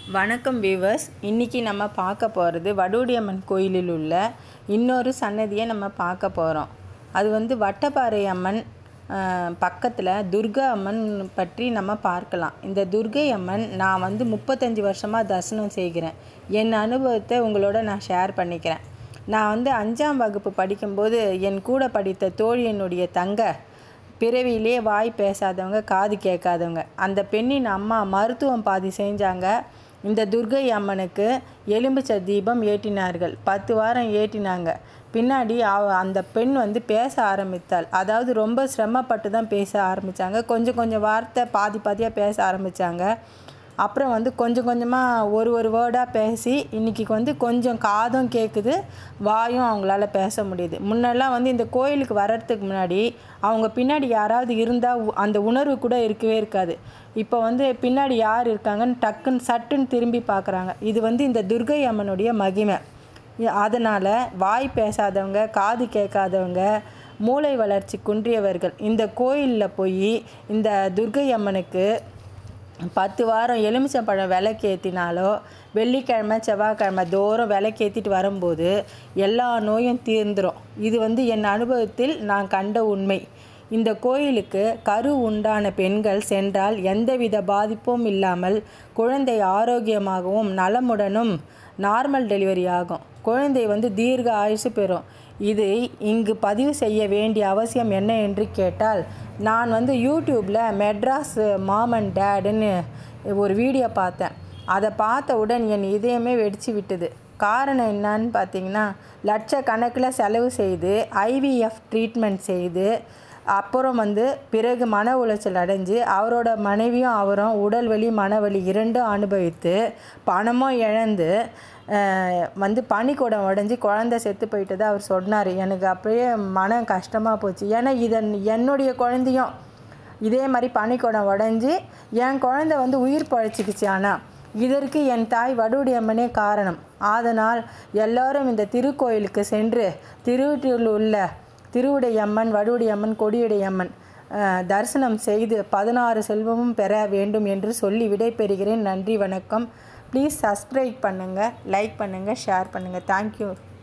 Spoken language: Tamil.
வணக்கம் வியூவர்ஸ் இன்றைக்கி நம்ம பார்க்க போகிறது வடுவடியம்மன் கோயிலில் உள்ள இன்னொரு சன்னதியை நம்ம பார்க்க போகிறோம் அது வந்து வட்டப்பாறை அம்மன் பக்கத்தில் துர்கா அம்மன் பற்றி நம்ம பார்க்கலாம் இந்த துர்கை அம்மன் நான் வந்து முப்பத்தஞ்சு வருஷமாக தரிசனம் செய்கிறேன் என் அனுபவத்தை உங்களோட நான் ஷேர் பண்ணிக்கிறேன் நான் வந்து அஞ்சாம் வகுப்பு படிக்கும்போது என் கூட படித்த தோழியனுடைய தங்க பிறவியிலே வாய் பேசாதவங்க காது கேட்காதவங்க அந்த பெண்ணின் அம்மா மருத்துவம் பாதி செஞ்சாங்க இந்த துர்கை அம்மனுக்கு எலும்புச்ச தீபம் ஏற்றினார்கள் பத்து வாரம் ஏற்றினாங்க பின்னாடி அவ அந்த பெண் வந்து பேச ஆரம்பித்தாள் அதாவது ரொம்ப சிரமப்பட்டு தான் பேச ஆரம்பித்தாங்க கொஞ்சம் கொஞ்சம் வார்த்தை பாதி பாதியாக பேச ஆரம்பித்தாங்க அப்புறம் வந்து கொஞ்சம் கொஞ்சமாக ஒரு ஒரு வேர்டாக பேசி இன்றைக்கி வந்து கொஞ்சம் காதும் கேட்குது வாயும் அவங்களால பேச முடியுது முன்னெல்லாம் வந்து இந்த கோயிலுக்கு வர்றதுக்கு முன்னாடி அவங்க பின்னாடி யாராவது இருந்தால் அந்த உணர்வு கூட இருக்கவே இருக்காது இப்போ வந்து பின்னாடி யார் இருக்காங்கன்னு டக்குன்னு சட்டுன்னு திரும்பி பார்க்குறாங்க இது வந்து இந்த துர்கை அம்மனுடைய மகிமை அதனால் வாய் பேசாதவங்க காது கேட்காதவங்க மூளை வளர்ச்சி குன்றியவர்கள் இந்த கோயிலில் போய் இந்த துர்கை அம்மனுக்கு பத்து வாரம் எலுமிச்சம்பழம் விளக்கேற்றினாலோ வெள்ளிக்கிழமை செவ்வாய்க்கிழமை தோறும் விளக்கேற்றிட்டு வரும்போது எல்லா நோயும் தீர்ந்துடும் இது வந்து என் அனுபவத்தில் நான் கண்ட உண்மை இந்த கோயிலுக்கு கரு உண்டான பெண்கள் சென்றால் எந்தவித பாதிப்பும் இல்லாமல் குழந்தை ஆரோக்கியமாகவும் நலமுடனும் நார்மல் டெலிவரி ஆகும் குழந்தை வந்து தீர்க்க ஆயுசு பெறும் இது இங்கு பதிவு செய்ய வேண்டிய அவசியம் என்ன என்று கேட்டால் நான் வந்து யூடியூப்பில் மெட்ராஸ் மாம் அண்ட் டேடுன்னு ஒரு வீடியோ பார்த்தேன் அதை பார்த்தவுடன் என் இதயமே வெடிச்சு விட்டது காரணம் என்னன்னு பார்த்தீங்கன்னா லட்சக்கணக்கில் செலவு செய்து ஐவிஎஃப் ட்ரீட்மெண்ட் செய்து அப்புறம் வந்து பிறகு மன உளைச்சல் அடைஞ்சு அவரோட மனைவியும் அவரும் உடல் வலி மனவலி இரண்டும் அனுபவித்து பணமும் இழந்து வந்து பனிக்கூடம் உடஞ்சி குழந்த செத்து போயிட்டதை அவர் சொன்னார் எனக்கு அப்படியே மனம் கஷ்டமாக போச்சு ஏன்னா இதன் என்னுடைய குழந்தையும் இதே மாதிரி பனிக்கூடம் உடஞ்சி என் குழந்தை வந்து உயிர் பழைச்சிக்கிச்சு ஆனால் இதற்கு என் தாய் வடுவுடையம்மனே காரணம் ஆதனால் எல்லோரும் இந்த திருக்கோயிலுக்கு சென்று திருவற்றில் உள்ள திருவுடையம்மன் வடுவுடையம்மன் கொடியுடையம்மன் தரிசனம் செய்து பதினாறு செல்வமும் பெற வேண்டும் என்று சொல்லி விடைபெறுகிறேன் நன்றி வணக்கம் ப்ளீஸ் சப்ஸ்கிரைப் பண்ணுங்கள் லைக் பண்ணுங்கள் ஷேர் பண்ணுங்கள் தேங்க்யூ